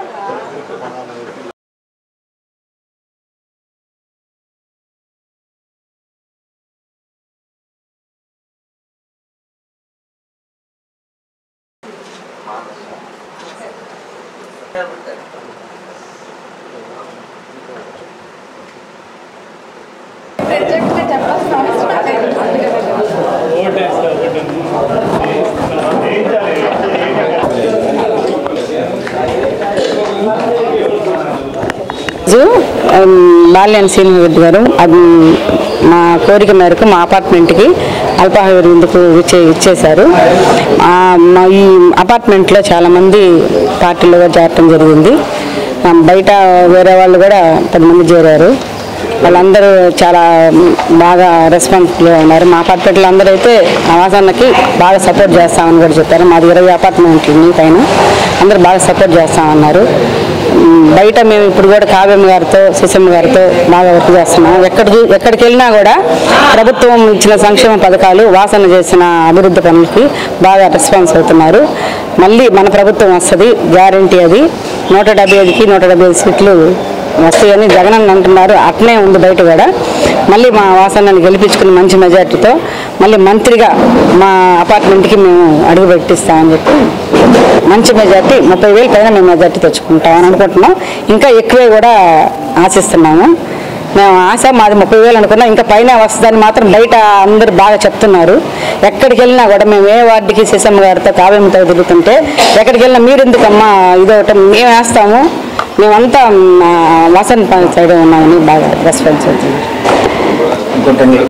రోజు ఆమ్, బాల్యాన్ శ్రీనివాస్ గారు అది మా కోరిక మేరకు మా అపార్ట్మెంట్కి అల్పాహార విందుకు ఇచ్చే ఇచ్చేశారు ఆ, మా ఈ అపార్ట్మెంట్లో చాలామంది పార్టీలో చేరటం జరిగింది ఆ, బయట వేరే వాళ్ళు కూడా పది మంది చేరారు వాళ్ళందరూ చాలా బాగా రెస్పాన్సిబుల్గా ఉన్నారు మా అపార్ట్మెంట్లో అందరూ అయితే ఆవాసానికి బాగా సపోర్ట్ చేస్తామని కూడా చెప్పారు మాది ఇరవై అపార్ట్మెంట్లు పైన అందరూ బాగా సపోర్ట్ చేస్తామన్నారు ఉమ్, బయట మేము ఇప్పుడు కూడా కావ్యం గారితో సుశమ్మ గారితో బాగా వర్క్ చేస్తున్నాం ఎక్కడికి ఎక్కడికి వెళ్ళినా కూడా ప్రభుత్వం ఇచ్చిన సంక్షేమ పథకాలు వాసన చేసిన అభివృద్ధి పనులకి బాగా రెస్పాన్స్ అవుతున్నారు మళ్ళీ మన ప్రభుత్వం వస్తుంది గ్యారంటీ అది నూట డెబ్బై ఐదుకి నూట డెబ్బై ఐదు సీట్లు వస్తాయని జగన్ అన్న అంటున్నారు అట్నే ఉంది బయట కూడా మళ్ళీ మా వాసనని గెలిపించుకుని మంచి మెజార్టీతో మళ్ళీ మంత్రిగా మా అపార్ట్మెంట్కి మేము అడుగు పెట్టిస్తామని చెప్పి మంచి మెజార్టీ ముప్పై వేలు పైన మేము మెజార్టీ తెచ్చుకుంటామని అనుకుంటున్నాం ఇంకా ఎక్కువే కూడా ఆశిస్తున్నాము మేము ఆశ మాది ముప్పై వేలు అనుకున్నాం ఇంకా పైన వస్తుందని మాత్రం బయట అందరు బాగా చెప్తున్నారు ఎక్కడికి వెళ్ళినా కూడా మేము ఏ వార్డుకి సీసమ్మ గారితో కావ్యంతో తిరుగుతుంటే ఎక్కడికి వెళ్ళినా మీరు ఎందుకమ్మా ఇదొకటి మేము వేస్తాము మేమంతా వసంత సైడ్ ఉన్నామని బాగా రెస్పాన్స్ అవుతుంది